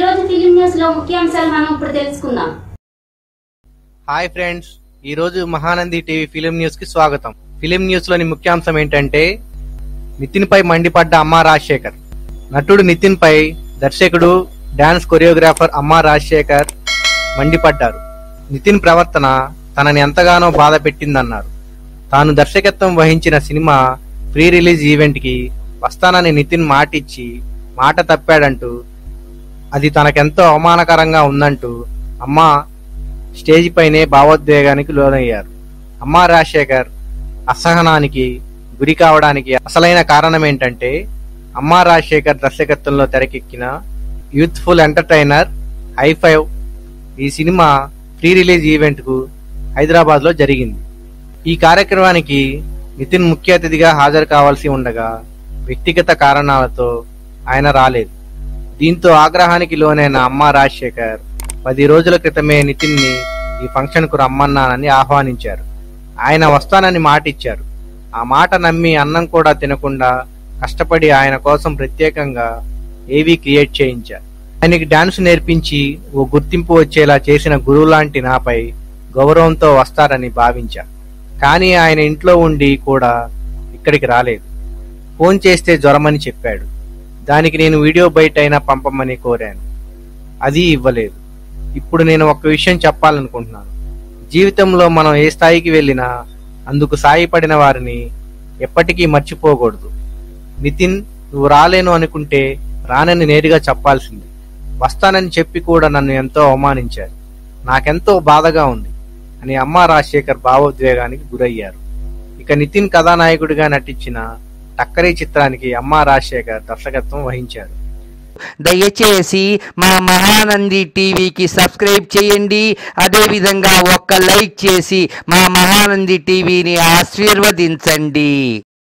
రోజు film news లో ముఖ్యాంశాలు మనం ఇప్పుడు తెలుసుకుందాం హాయ్ ఫ్రెండ్స్ ఈ రోజు మహానంది టీవీ ఫిలిం న్యూస్ కి స్వాగతం ఫిలిం న్యూస్ లోని ముఖ్యాంశం ఏంటంటే నితిన్ పై మండిపడ్డ అమ్మా రాజశేఖర్ నటుడు నితిన్ పై దర్శకుడు డాన్స్ కొరియోగ్రాఫర్ అమ్మా రాజశేఖర్ మండిపడ్డారు నితిన్ ప్రవర్తన తనని ఎంతగానో బాధ పెట్టిందన్నారు తాను దర్శకత్వం వహించిన సినిమా ప్రీ రిలీజ్ ఈవెంట్ కి వస్తానని నితిన్ మాటిచ్చి మాట తప్పాడంటూ అది తనకెంతో అవమానకరంగా ఉందంటూ అమ్మా స్టేజ్ పైనే భావోద్వేగానికి లోనయ్యారు అమ్మా రాజశేఖర్ అసహనానికి గురి కావడానికి అసలైన కారణం ఏంటంటే అమ్మా రాజశేఖర్ దర్శకత్వంలో తెరకెక్కిన యూత్ఫుల్ ఎంటర్టైనర్ హై ఫైవ్ ఈ సినిమా ప్రీ రిలీజ్ ఈవెంట్ కు హైదరాబాద్ లో జరిగింది ఈ కార్యక్రమానికి నితిన్ ముఖ్య అతిథిగా హాజరు కావాల్సి ఉండగా వ్యక్తిగత కారణాలతో ఆయన రాలేదు దీంతో ఆగ్రహానికి లోనైన అమ్మా రాజశేఖర్ పది రోజుల క్రితమే నితిన్ ని ఈ ఫంక్షన్ కు రమ్మన్నానని ఆహ్వానించారు ఆయన వస్తానని మాట ఇచ్చారు ఆ మాట నమ్మి అన్నం కూడా తినకుండా కష్టపడి ఆయన కోసం ప్రత్యేకంగా ఏవీ క్రియేట్ చేయించారు ఆయనకి డాన్స్ నేర్పించి ఓ గుర్తింపు వచ్చేలా చేసిన గురువు లాంటి నాపై గౌరవంతో వస్తారని భావించా కానీ ఆయన ఇంట్లో ఉండి కూడా ఇక్కడికి రాలేదు ఫోన్ చేస్తే జ్వరమని చెప్పాడు దానికి నేను వీడియో బయట అయినా పంపమని కోరాను అది ఇవ్వలేదు ఇప్పుడు నేను ఒక విషయం చెప్పాలనుకుంటున్నాను జీవితంలో మనం ఏ స్థాయికి వెళ్ళినా అందుకు సాయపడిన వారిని ఎప్పటికీ మర్చిపోకూడదు నితిన్ నువ్వు రాలేను అనుకుంటే రానని నేరుగా చెప్పాల్సింది వస్తానని చెప్పి కూడా నన్ను ఎంతో అవమానించారు నాకెంతో బాధగా ఉంది అని అమ్మా రాజశేఖర్ భావోద్వేగానికి గురయ్యారు ఇక నితిన్ కథానాయకుడిగా నటించిన టక్కరి చిత్రానికి అమ్మా రాజశేఖర్ దర్శకత్వం వహించారు దయచేసి మా మహానంది టీవీకి సబ్స్క్రైబ్ చేయండి అదేవిధంగా ఒక్క లైక్ చేసి మా మహానంది టీవీని ఆశీర్వదించండి